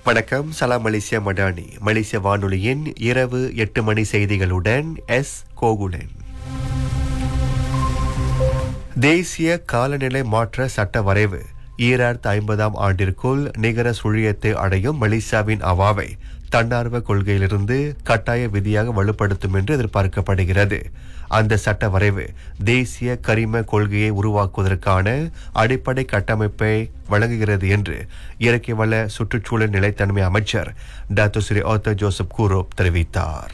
வணக்கம் சலாம் மலேசியா மடானி மலேசிய வானொலியின் இரவு எட்டு மணி செய்திகளுடன் எஸ் கோகுலன் தேசிய காலநிலை மாற்ற சட்ட வரைவு ஈராயிரத்து ஐம்பதாம் ஆண்டிற்குள் நிகர சுழியத்தை அடையும் மலேசியாவின் அவாவை தன்னார்வ கொள்கையிலிருந்து கட்டாய விதியாக வலுப்படுத்தும் என்று எதிர்பார்க்கப்படுகிறது அந்த சட்ட வரைவு தேசிய கரிம கொள்கையை உருவாக்குவதற்கான அடிப்படை கட்டமைப்பை வழங்குகிறது என்று இயற்கை வள சுற்றுச்சூழல் நிலைத்தன்மை அமைச்சர் டாக்டர் ஸ்ரீ ஓத்தர் ஜோசப் கூரோப் தெரிவித்தார்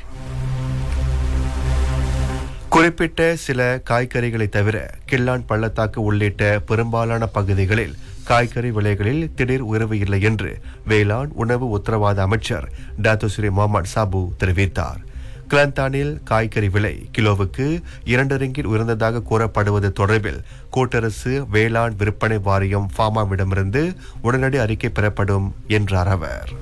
குறிப்பிட்ட சில காய்கறிகளை தவிர கிள்ளான் பள்ளத்தாக்கு உள்ளிட்ட பெரும்பாலான பகுதிகளில் காய்கறி விலைகளில் திடீர் உயர்வு இல்லை என்று வேளாண் உணவு உத்தரவாத அமைச்சர் டாக்டர் ஸ்ரீ முகமது சாபு தெரிவித்தார் கிளந்தானில் காய்கறி விலை கிலோவுக்கு இரண்டு ரிங்கில் உயர்ந்ததாக கூறப்படுவது தொடர்பில் கூட்டரசு வேளாண் விற்பனை வாரியம் ஃபாமாவிடமிருந்து உடனடி அறிக்கை பெறப்படும் என்றார் அவர்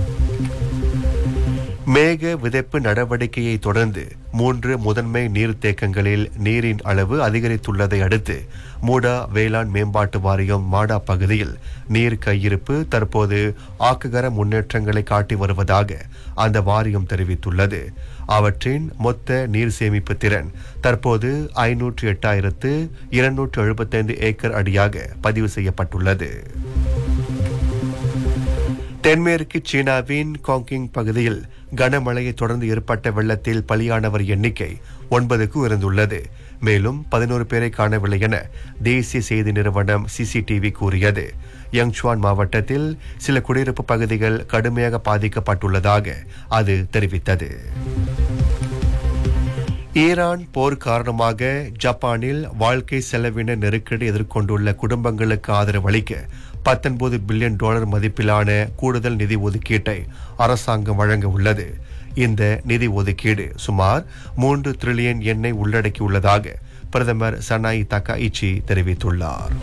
மேக விதைப்பு நடவடிக்கையை தொடர்ந்து மூன்று முதன்மை நீர்த்தேக்கங்களில் நீரின் அளவு அதிகரித்துள்ளதை அடுத்து மூடா வேளாண் மேம்பாட்டு வாரியம் மாடா பகுதியில் நீர் கையிருப்பு தற்போது ஆக்ககர முன்னேற்றங்களை காட்டி வருவதாக அந்த வாரியம் தெரிவித்துள்ளது அவற்றின் மொத்த நீர் சேமிப்பு திறன் தற்போது ஐநூற்று எட்டாயிரத்து இருநூற்று எழுபத்தைந்து ஏக்கர் அடியாக பதிவு செய்யப்பட்டுள்ளது தென்மேற்கு சீனாவின் காங்கிங் பகுதியில் கனமழையை தொடர்ந்து ஏற்பட்ட வெள்ளத்தில் பலியானவர் எண்ணிக்கை ஒன்பதுக்கு உயர்ந்துள்ளது மேலும் பதினோரு பேரை காணவில்லை என தேசிய செய்தி நிறுவனம் சிசிடிவி கூறியது யங்சுவான் மாவட்டத்தில் சில குடியிருப்பு பகுதிகள் கடுமையாக பாதிக்கப்பட்டுள்ளதாக அது தெரிவித்தது ஈரான் போர் காரணமாக ஜப்பானில் வாழ்க்கை செலவின நெருக்கடி எதிர்கொண்டுள்ள குடும்பங்களுக்கு ஆதரவளிக்க பத்தொன்பது பில்லியன் டாலர் மதிப்பிலான கூடுதல் நிதி ஒதுக்கீட்டை அரசாங்கம் வழங்க உள்ளது இந்த நிதி ஒதுக்கீடு சுமார் மூன்று டிரில்லியன் எண்ணெய் உள்ளடக்கியுள்ளதாக பிரதமர் சனாய் தக்காயிச்சி தெரிவித்துள்ளார்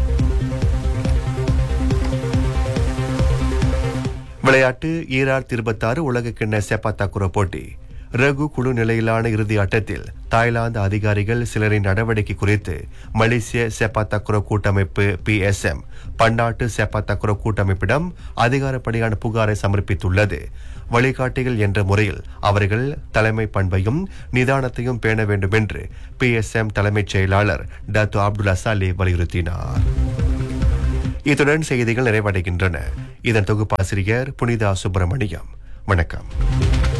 விளையாட்டு ஈரார் இருபத்தாறு உலக கிண்ண செப்பாத்தாக்குர போட்டி ரகு குழு நிலையிலான இறுதி ஆட்டத்தில் தாய்லாந்து அதிகாரிகள் சிலரின் நடவடிக்கை குறித்து மலேசிய செப்பாத்தக்குர கூட்டமைப்பு பிஎஸ்எம் பன்னாட்டு செப்பாத்தக்குர கூட்டமைப்பிடம் அதிகாரப்படியான புகாரை சமர்ப்பித்துள்ளது வழிகாட்டிகள் என்ற முறையில் அவர்கள் தலைமை பண்பையும் நிதானத்தையும் பேண வேண்டும் என்று பிஎஸ்எம் தலைமைச் செயலாளர் டாத்து அப்துல் அசாலி வலியுறுத்தினார் இத்துடன் செய்திகள் நிறைவடைகின்றன இதன் தொகுப்பாசிரியர் புனிதா சுப்பிரமணியம் வணக்கம்